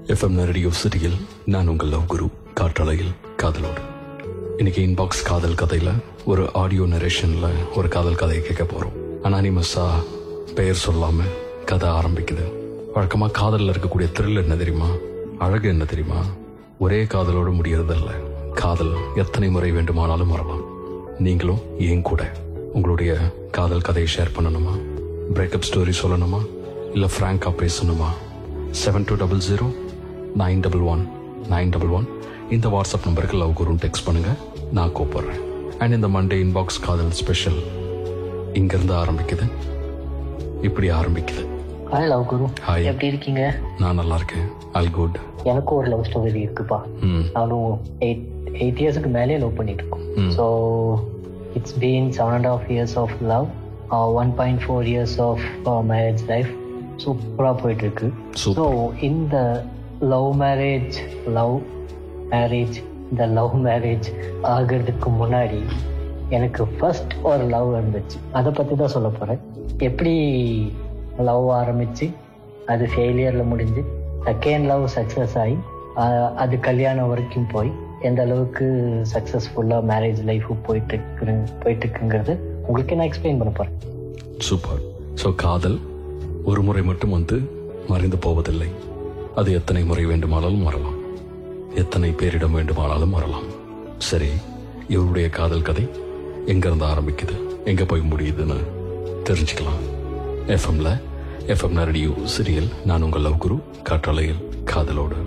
FM radio சிட்டியில் நான் உங்கள் லவ் குரு காற்றலையில் காதலோடு இன்னைக்கு இன்பாக்ஸ் காதல் கதையில ஒரு ஆடியோ நரேஷன்ல ஒரு காதல் கதையை கேட்க போறோம் அனானிமஸா பெயர் சொல்லாம கதை ஆரம்பிக்குது வழக்கமா காதல்ல இருக்கக்கூடிய த்ரில் என்ன தெரியுமா அழகு என்ன தெரியுமா ஒரே காதலோடு முடியறதல்ல காதல் எத்தனை முறை வேண்டுமானாலும் வரலாம் நீங்களும் ஏன் கூட உங்களுடைய காதல் கதையை ஷேர் பண்ணணுமா பிரேக்கப் ஸ்டோரி சொல்லணுமா இல்ல ஃப்ராங்கா பேசணுமா seven two double zero nine double one nine double one இந்த வாட்ஸ்அப் நம்பருக்கு லவ் குருன்னு டெக்ஸ்ட் பண்ணுங்க நான் கூப்பிடுறேன் அண்ட் இந்த மண்டே இன்பாக்ஸ் காதல் ஸ்பெஷல் இங்கிருந்து ஆரம்பிக்குது இப்படி ஆரம்பிக்குது ஹாய் லவ் குரு Hi. எப்படி இருக்கீங்க நான் நல்லா இருக்கேன் ஆல் குட் எனக்கும் ஒரு லவ் ஸ்டோரி இருக்குப்பா ம் நானும் எயிட் எயிட் இயர்ஸுக்கு மேலே லவ் பண்ணிட்டு இருக்கோம் ம். So it's been seven and half years of love one point four years of marriage life சூப்பராக போயிட்டு இருக்கு ஸோ சூப்பர் இந்த லவ் மேரேஜ் லவ் மேரேஜ் இந்த லவ் மேரேஜ் ஆகிறதுக்கு முன்னாடி எனக்கு ஃபர்ஸ்ட் ஒரு லவ் இருந்துச்சு அதை பற்றி தான் சொல்ல போகிறேன் எப்படி லவ் ஆரம்பிச்சு அது ஃபெயிலியரில் முடிஞ்சு செகண்ட் லவ் சக்ஸஸ் ஆகி ஆஹ், அது கல்யாணம் வரைக்கும் போய் எந்த அளவுக்கு சக்ஸஸ்ஃபுல்லாக மேரேஜ் லைஃப் போயிட்டு இருக்கு போயிட்டு இருக்குங்கிறது உங்களுக்கு நான் எக்ஸ்பிளைன் பண்ண போகிறேன் சூப்பர் ஸோ காதல் ஒரு முறை மட்டும் வந்து மறைந்து போவதில்லை அது எத்தனை முறை வேண்டுமானாலும் வரலாம் எத்தனை பேரிடம் வேண்டுமானாலும் வரலாம் சரி இவருடைய காதல் கதை எங்க இருந்து ஆரம்பிக்குது எங்க போய் முடியுதுன்னு தெரிஞ்சுக்கலாம் எஃப்எம்ல எஃப்எம் ரேடியோ சிரியல் நான் உங்கள் லவ் குரு காற்றலையில் காதலோடு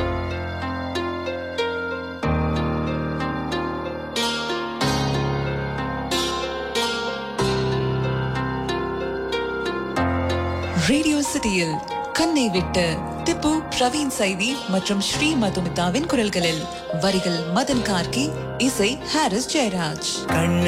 ரேடியோ சிட்டியில் கண்ணை விட்டு திப்பு பிரவீன் சைதி மற்றும் ஸ்ரீ மதுமிதாவின் குரல்களில் வரிகள் மதன் கார்கி இசை ஹாரிஸ் ஜெயராஜ்